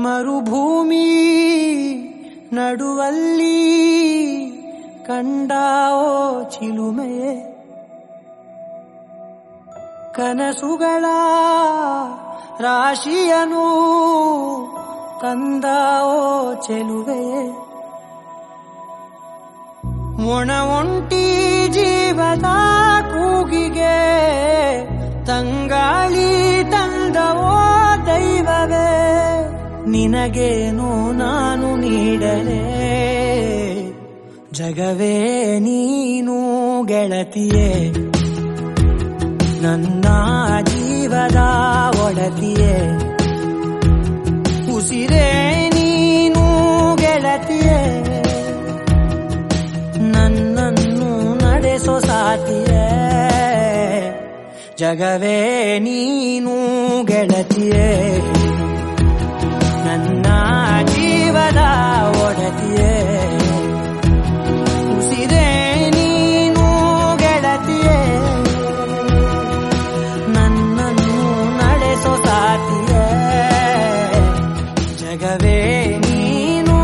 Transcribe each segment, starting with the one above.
ಮರುಭೂಮಿ ನಡುವಲ್ಲಿ ಕಂಡಾವೋ ಚಿಲುಮೆಯೇ ಕನಸುಗಳ ರಾಶಿಯನು ತಂದಾವೋ ಚೆಲುವೆಯೇ ಒಣ ಒಂಟಿ ಜೀವದ ಕೂಗಿಗೆ ತಂಗಾಳಿ ತಂದವೋ ದೈವವೇ ನಿನಗೇನು ನಾನು ನೀಡಲೇ ಜಗವೇ ನೀನು ಗೆಳತಿಯೇ ನನ್ನ ಜೀವದ ಒಡತಿಯೇ ಉಸಿರೇ ನೀನು ಗೆಳತಿಯೇ ನನ್ನನ್ನು ನಡೆಸೋ ಸಾತಿಯೇ ಜಗವೇ ನೀನು ಗೆಳತಿಯೇ ನನ್ನ ಜೀವದ ಒಡತಿಯೇ ಉಸಿರೇ ನೀನು ಗೆಳತಿಯೇ ನನ್ನನ್ನು ನಡೆಸೋ ಸಾತಿಯೇ ಜಗವೇ ನೀನು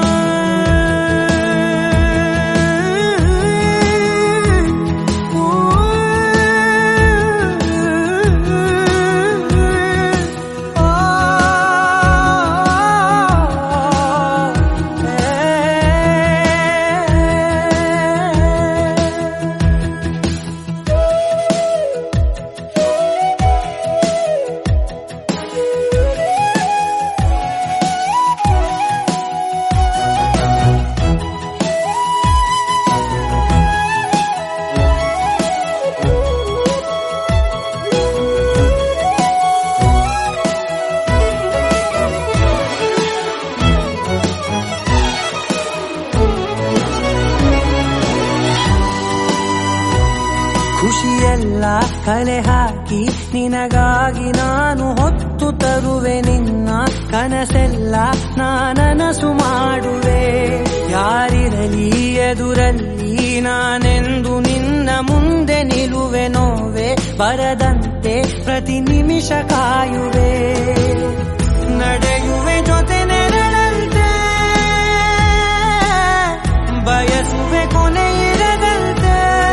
ಖುಷಿಯೆಲ್ಲ ಕಲೆ ಹಾಕಿ ನಿನಗಾಗಿ ನಾನು ಹೊತ್ತು ತರುವೆ ನಿನ್ನ ಕನಸೆಲ್ಲ ನಾನನಸು ಮಾಡುವೆ ಯಾರಿರಲಿ ಎದುರಲ್ಲಿ ನಾನೆಂದು ನಿನ್ನ ಮುಂದೆ ನಿಲುವೆ ನೋವೆ ಬರದಂತೆ ಪ್ರತಿ ನಿಮಿಷ ಕಾಯುವೆ ನಡೆಯುವೆ ಜೊತೆ ನೆರಳಂತೆ ಬಯಸುವೆ ಕೊನೆ ಇರದಂತೆ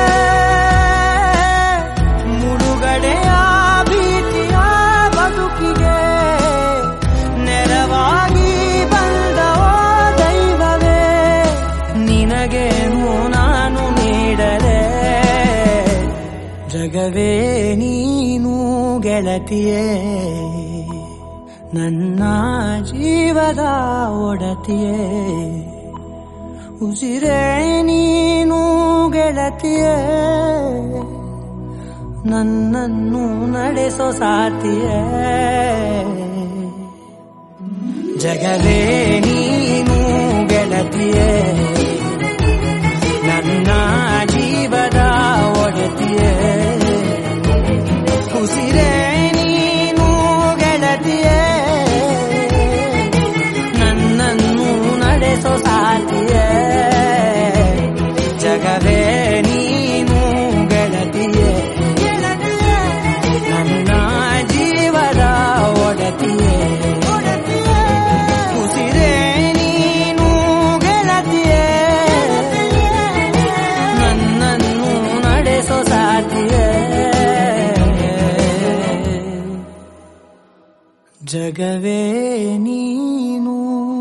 ಮುಳುಗಡೆಯ ಭೀತಿಯ ಬದುಕಿಗೆ ನೆರವಾಗಿ ಬಂದವೋ ದೈವವೇ ನಿನಗೇನು ನಾನು ನೀಡಲೇ ಜಗವೇ ನೀನು ಗೆಳತಿಯೇ ನನ್ನ ಜೀವದ ಒಡತಿಯೇ ಉಸಿರೇ ನೀನು ಗೆಳತಿಯೇ ನನ್ನನ್ನು ನಡೆಸೋ ಸಾತಿಯೇ ಜಗವೇ ನೀನು ಗೆಳತಿಯೇ ನನ್ನ ಜೀವದ ಒಡತಿಯೇ ಉಸಿರೇ ನೀನು ಗೆಳತಿಯೇ ನನ್ನನ್ನು ನಡೆಸೋ ಸಾತಿಯೇ ಜಗವೇ ನೀನು ಗೆಳತಿಯೇ ನನ್ನ ಜೀವದ ಒಡತಿಯೇ ಉಸಿರೇ ನೀನು ಗೆಳತಿಯೇ ನನ್ನನ್ನು ನಡೆಸೋ ಸಾತಿಯೇ ಜಗವೇ ನೀನು